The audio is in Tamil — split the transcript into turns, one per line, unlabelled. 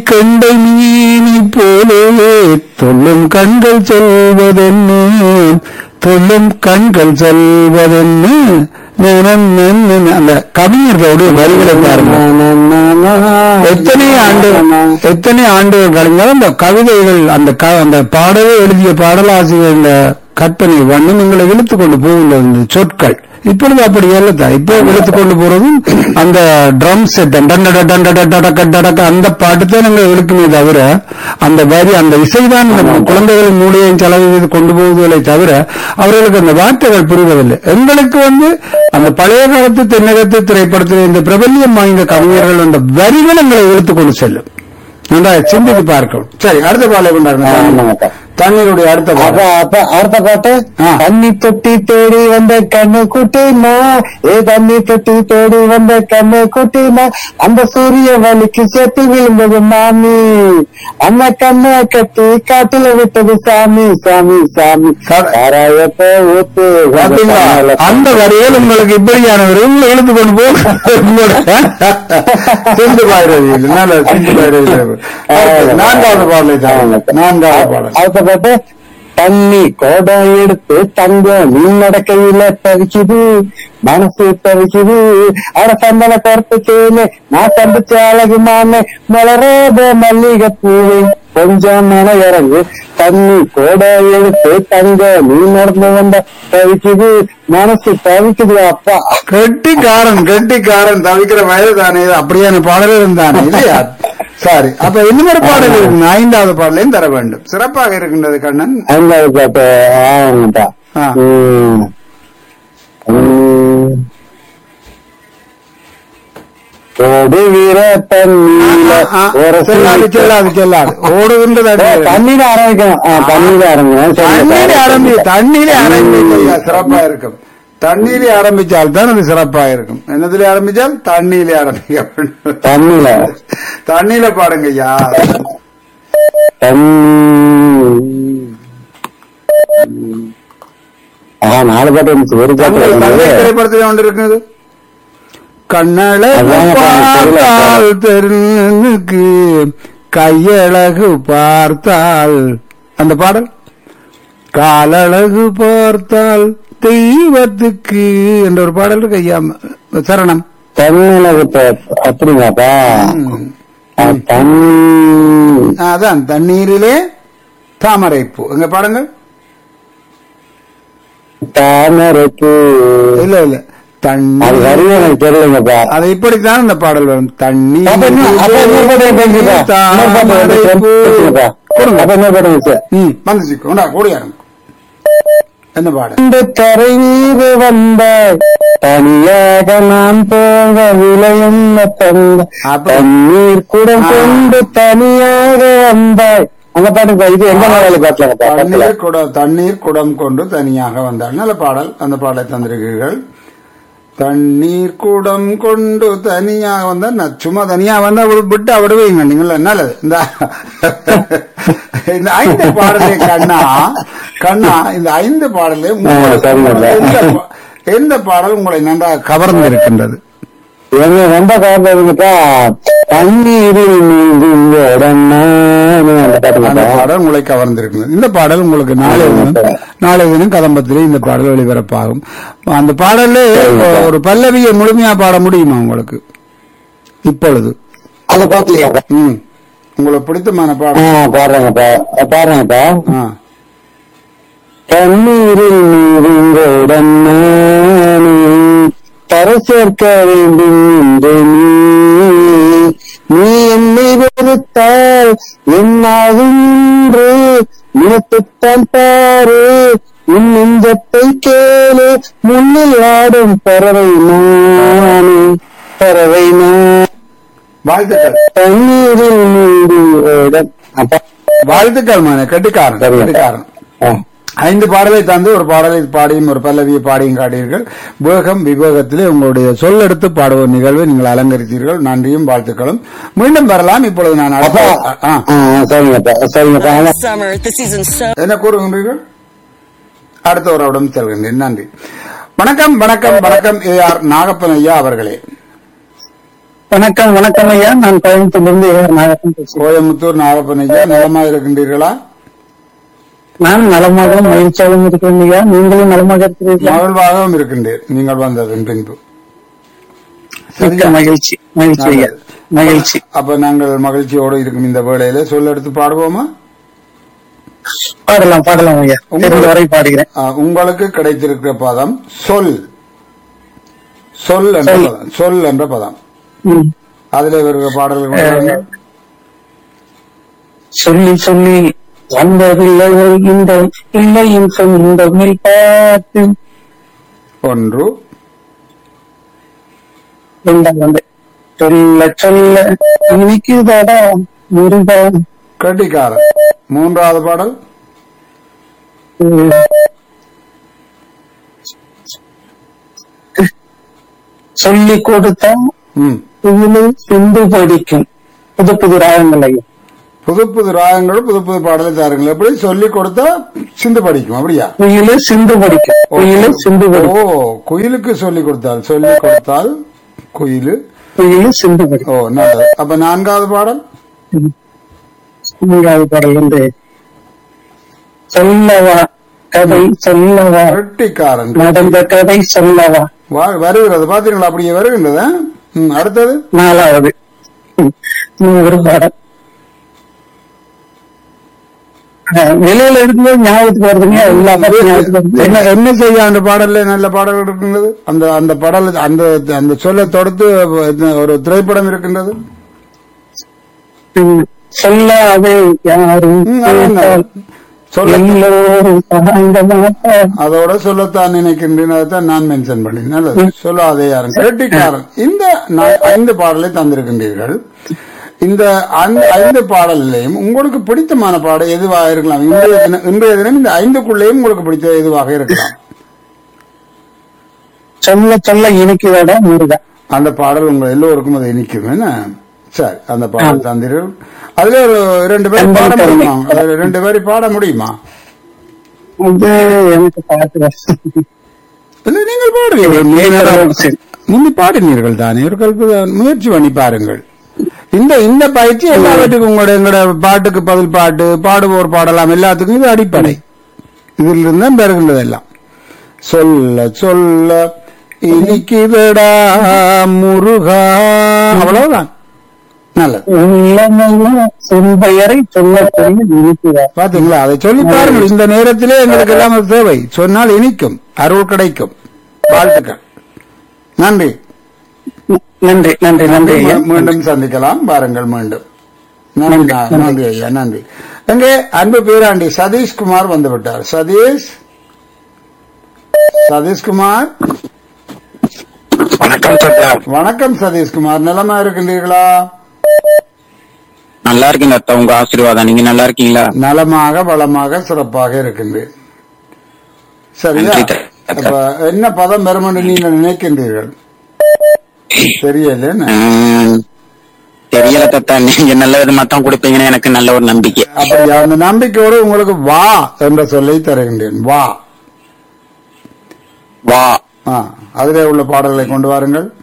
கண்டை மீனி போலே தொல்லும் கண்கள் சொல்வதென்ன தொல்லும் கண்கள் சொல்வதென்ன நேரம் நின்னு அந்த கவிஞர்களுடைய வரிகளை பாருங்க எத்தனை ஆண்டு எத்தனை ஆண்டுகள் கழிஞ்சாலும் அந்த கவிதைகள் அந்த க- அந்த பாடலை எழுதிய பாடலாசிரியர் இந்த கற்பனை வண்ணம் எங்களை இழுத்து கொண்டு போகின்றது இந்த சொற்கள் இப்பொழுது அப்படி அல்ல இப்போ இழுத்து கொண்டு போறதும் அந்த ட்ரம் செட் அந்த பாட்டு தான் நாங்கள் இழுக்குமே தவிர அந்த வரி அந்த இசைதான் நம்ம குழந்தைகள் மூலியம் செலவு செய்து கொண்டு போவதை தவிர அவர்களுக்கு அந்த வார்த்தைகள் புரிவதில்லை எங்களுக்கு வந்து அந்த பழைய காலத்து தென்னகத்து திரைப்படத்தில் இந்த பிரபல்யம் வாய்ந்த கவிஞர்கள் அந்த வரிகள் எங்களை இழுத்து கொண்டு செல்லும் நன்றாக சிந்தித்து பார்க்கணும் சரி அடுத்த பாலை கொண்டாடுங்க
ஆமாங்கப்பா.
தண்ணீருடைய அடுத்த
அப்ப
பாலை
அப்ப அடுத்த பாட்டு
ஆ.
தண்ணி தொட்டி தேடி வந்த கண்ணு குட்டிமா ஏ தண்ணி தொட்டி தேடி வந்த கண்ணு குட்டிமா அந்த சூரிய வலிக்கு சேர்த்து விழுந்தது மாமி அந்த கண்ணை கட்டி காட்டுல விட்டது சாமி சாமி சாமி சாராயத்தை ஊத்து
பாத்தீங்களா அந்த வரிகள் உங்களுக்கு இப்படியான வரிகள் எழுத்து கொண்டு போக சிந்து பாடுறது இல்லை நல்ல சிந்து பாடுறது இல்லை. அடுத்து, நான்காவது பாடலை தாங்க நான்காவது பாடல்
அடுத்த பாட்டு தண்ணி கோடம் எடுத்து தங்கம் நீ நடக்கையில தவிக்குது மனசு தவிக்குது அட சந்தன கருத்து தேனு நான் சந்திச்ச அழகு மாமே மலராத மல்லிகை பூவே கொஞ்சம் மன இறங்கு தண்ணி கோடம் எடுத்து தங்கம் நீ நடந்து வந்த தவிக்குது மனசு தவிக்குது அப்பா
கெட்டிக்காரன் கெட்டிக்காரன் தவிக்கிற வயது தானே இது அப்படியான பாடல்கள் தானே இல்லையா சரி அப்ப இன்னொரு பாடல் இருக்கு ஐந்தாவது பாடலையும் தர வேண்டும் சிறப்பாக இருக்கின்றது கண்ணன்
ஐந்தாவது பாட்டு ஆமாப்பா
ஆ.
ம். ம். ஓடுகிற தண்ணீல
ஆ,
ஒரு
செல்லாது செல்லாது செல்லாது ஓடுகின்றது அடி.
தண்ணீர் ஆரம்பிக்கணும் ஆ, தண்ணீர் ஆரம்பிக்கணும்
தண்ணீரே ஆரம்பி
சரி.
தண்ணீரே ஆரம்பிச்சா சிறப்பா இருக்கும் தண்ணீரே ஆரம்பிச்சால் தான் அது சிறப்பா இருக்கும் என்னதுல ஆரம்பிச்சால் தண்ணீரே ஆரம்பிக்க வேண்டும்
தண்ணியில
தண்ணீர பாடுங்க ஐயா
தண்ணி ஆ நாலு பாட்டு இருந்துச்சு ஒரு பாட்டு
தமிழ் தமிழ்
இருந்தது.
திரைப்படத்தில் ஒன்று இருக்குது கண்ணழகு
அதாங்க பாருங்க,
பார்த்தால் தெருனுக்கு கையழகு பார்த்தால் அந்த பாடல் காலழகு பார்த்தால் தெய்வத்துக்கு என்ற ஒரு பாடல் இருக்கு ஐயா சரணம்
தண்ணியில இப்ப அப்படிங்களாப்பா
ம்.
ஆ, தண்ணி
அதான் தண்ணீரிலே தாமரைப்பூ எங்க பாடுங்கள்
தாமரைக்கு
இல்ல இல்ல
அது
தண்ணீர்
வரையும் எனக்கு தெரியலங்கப்பா
அது இப்படித்தான் இந்த பாடல் வரும் தண்ணீர்
அப்ப இன்னும் அப்ப இன்னொரு பாட்டு எனக்கு தெரிஞ்சுப்பா. இன்னொரு பாட்டு எனக்கு தெரிஞ்சுப்பா. அப்ப இன்னொரு பாட்டு இருந்துச்சு.
ம் வந்துச்சு கொண்டா கூடியாருங்க என்ன பாடு
இந்த கரை மீது வந்தாய் தனியாக நான் போகவில்லை என்ன தந்த
அப்ப-
தண்ணீர் குடம்
ஆ.
கொண்டு தனியாக வந்தாய் அந்த பாட்டு இது எந்த நாளால பாட்டுல
தண்ணீர் குடம் தண்ணீர் குடம் கொண்டு தனியாக வந்தாள் நல்ல பாடல் அந்த பாடலை தந்திருக்கிறீர்கள் தண்ணீர் குடம் கொண்டு தனியாக வந்தா நான் சும்மா தனியா வந்தா ஒரு விட்டு விடுவீங்க நீங்கள் நல்லது இந்த இந்த ஐந்து பாடலே கண்ணா கண்ணா இந்த ஐந்து பாடலே உங்களை-
ஆ, சரிங்க.
எந்த பா- எந்த பாடல் உங்களை நன்றாக கவர்ந்து இருக்கின்றது
எங்க ரொம்ப காரணப்பா தண்ணீரில் நீந்தும் உடனே அந்த
அந்த
பாட்டு
பாடல் உங்களை கவர்ந்திருக்கிறது இந்த பாடல் உங்களுக்கு நாளை தினம் நாளை தினம் கதம்பத்திலே இந்த பாடல் ஒளிபரப்பாகும் அந்த பாடல்ல ஒரு பல்லவியை முழுமையா பாட முடியுமா உங்களுக்கு இப்பொழுது
அந்த பாட்டுலயா
ம் உங்களுக்கு பிடித்தமான
ஆ
பாடல்
பாடுறேங்கப்பா பாடுறேங்கப்பா
ஆ.
தண்ணீரில் நீருங்களுடன் நானே தரை சேர்க்க வேண்டும் என்று நீ நீ என்னை வெறுத்தால் என்னாகும் என்று நினைத்துத்தான் பாரு உன் நெஞ்சத்தை கேளு முன்னில் ஆடும் பறவை நானே பறவை நான்
வாழ்த்துக்கள்
தண்ணீரில் நீருடன் அப்பா
வாழ்த்துக்கள் மானே கட்டிக்காரன்
சரிங்க.
கட்டிக்காரன்
ஆ.
ஐந்து பாடலை தந்து ஒரு பாடலை பாடியும் ஒரு பல்லவியை பாடியும் காட்டீர்கள் வேகம் விவேகத்திலே உங்களுடைய சொல்லெடுத்து பாடுவோர் நிகழ்வை நீங்கள் அலங்கரித்தீர்கள் நன்றியும் வாழ்த்துக்களும் மீண்டும் வரலாம் இப்பொழுது நான்
அப்பா
அடுத்த- ஆ.
ஆ, சரிங்கப்பா சரிங்கப்பா ஆனா
Summer, the season's so
என்ன கூறுகின்றீர்கள் அடுத்த ஒரு செல்கின்றேன் நன்றி வணக்கம் வணக்கம் வணக்கம் ஏ ஆர் நாகப்பன் ஐயா அவர்களே
வணக்கம் வணக்கம் ஐயா நான் கோயம்புத்தூர்லேருந்து ஏஆர் நாகப்பன் பேசுகிறேன்
கோயம்புத்தூர் நாகப்பன் ஐயா நலமாக இருக்கின்றீர்களா
நான் நலமாகவும் மகிழ்ச்சியாகவும் இருக்கிறேன் ஐயா நீங்களும் நலமாக இருக்கிறீர்களா
மகிழ்வாகவும் இருக்கின்றேன் நீங்கள் வந்ததன் பின்பு
மிக்க மகிழ்ச்சி மகிழ்ச்சி ஐயா மகிழ்ச்சி
அப்ப நாங்கள் மகிழ்ச்சியோடு இருக்கும் இந்த வேளையில சொல்ல எடுத்து பாடுவோமா
பாடலாம் பாடலாம் ஐயா தெரிந்த வரை பாடுகிறேன்
ஆ, உங்களுக்கு கிடைத்திருக்கிற பதம் சொல் சொல் என்ற
சொல்.
பதம் சொல் என்ற பதம்
ம்.
அதுல வருகிற பாடல்கள் கொண்டு வாருங்கள்.
சொல்லி சொல்லி வந்ததில்லை இந்த இல்லையும் சொந்தமில் பார்த்து
ஒன்று
ரெண்டாம் வந்து சொல்ல சொல்ல இனிக்குதடா முருகா
கட்டிக்காரன் மூன்றாவது பாடல்
சொல்லி கொடுத்தா
ம்
இதுல சிந்து படிக்கும் புது புது ராகங்கள் ஐயா
புது புது ராகங்கள் புது புது பாடலை தாருங்கள் எப்படி சொல்லி கொடுத்தா சிந்து படிக்கும் அப்படியா
குயிலு சிந்து படிக்கும் குயிலு சிந்து
ஓ
படிக்கும்
குயிலுக்கு சொல்லி கொடுத்தால் சொல்லி கொடுத்தால் குயிலு
குயிலு சிந்து
ஓ
படிக்கும்
நல்லது அப்ப நான்காவது பாடல்
மூன்றாவது பாடல் வந்து சொல்லவா கதை சொல்லவா
கட்டிக்காரன்
நடந்த கதை சொல்லவா
வா- வருகிறது பாத்தீங்களா அப்படியே வருகின்றது ம், அடுத்தது
நாலாவது ம், நூறு பாடல் அஹ், வெளியில இருக்கும்போது ஞாபகத்துக்கு வருதுங்க எல்லா பாட்டும் ஞாபகத்துக்கு வருது
என்ன என்ன செய்ய அந்த பாடல்ல நல்ல பாடல்கள் இருக்கின்றது அந்த அந்த பாடல் அந்த அந்த சொல்லை தொடுத்து ஒரு திரைப்படம் இருக்கின்றது
ம், சொல்லாதே யாரும்
ம், அதான்
கேட்டால்
சொல்ல
எல்லோரும் தாங்க மாட்டார்
அதோட சொல்லத்தான் நினைக்கின்றேன் அதைத்தான் நான் மென்ஷன் பண்ணேன் நல்லது சொல்லாதே யாரும் கெட்டிக்காரன் இந்த நா- ஐந்து பாடலை தந்திருக்கின்றீர்கள் இந்த அந்த ஐந்து பாடலிலையும் உங்களுக்கு பிடித்தமான பாடல் எதுவாக இருக்கலாம் இன்றைய தினம் இன்றைய தினம் இந்த ஐந்துக்குள்ளேயும் உங்களுக்கு பிடித்த எதுவாக இருக்கலாம்
சொல்ல சொல்ல இனிக்குதடா முருகா
அந்த பாடல் உங்க எல்லோருக்கும் அது இனிக்கும் என்ன சரி அந்த பாடல் தந்தீர்கள் அதுல ஒரு ரெண்டு பேரும் பாட முடியுமா அதுல ரெண்டு பேரும் பாட முடியுமா
இது எனக்கு பாட்டு வசதி.
இல்ல நீங்கள் பாடுவீர்கள்
கேட்கறதோடு சரி.
முந்தி பாடினீர்கள் தானே ஒரு கல்ப முயற்சி பண்ணி பாருங்கள் இந்த இந்த பயிற்சி எல்லாவற்றுக்கும் உங்களோட எங்களோட பாட்டுக்கு பதில் பாட்டு பாடுவோர் பாடலாம் எல்லாத்துக்கும் இது அடிப்படை இதில் இருந்து தான் பெறுகின்றது எல்லாம் சொல்ல சொல்ல இனிக்குதடா முருகா அவ்வளவுதான் நல்லது
உள்ளமையில செம்பெயரை சொல்ல சொல்ல இனிக்குதா
பாத்தீங்களா அதை சொல்லி பாருங்கள் இந்த நேரத்திலே எங்களுக்கு எல்லாம் அது தேவை சொன்னால் இனிக்கும் அருள் கிடைக்கும் வாழ்த்துக்கள் நன்றி
நன்றி நன்றி நன்றி ஐயா.
மீ- மீண்டும் சந்திக்கலாம் பாருங்கள் மீண்டும் நன்றி நன்றி ஐயா நன்றி எங்கே அன்பு பேராண்டி சதீஷ்குமார் வந்து விட்டார் சதீஷ் சதீஷ்குமார்
வணக்கம் சத்தா
வணக்கம் சதீஷ்குமார் நலமா இருக்கின்றீர்களா
நல்லா இருக்கீங்க அத்தா உங்க ஆசீர்வாதம் நீங்க நல்லா இருக்கீங்களா
நலமாக வளமாக சிறப்பாக இருக்கின்றேன் சரியா
நன்றி த-
அப்ப என்ன பதம் வரும் என்று நீங்கள் நினைக்கின்றீர்கள் தெரியல என்ன?
உம், தெரியல தத்தா நீங்க நல்ல விதமா தான் கொடுப்பீங்கன்னு எனக்கு நல்ல ஒரு நம்பிக்கை
அப்படி அந்த நம்பிக்கையோடு உங்களுக்கு வா என்ற சொல்லை தருகின்றேன் வா
வா
ஆ, அதிலே உள்ள பாடல்களை கொண்டு வாருங்கள்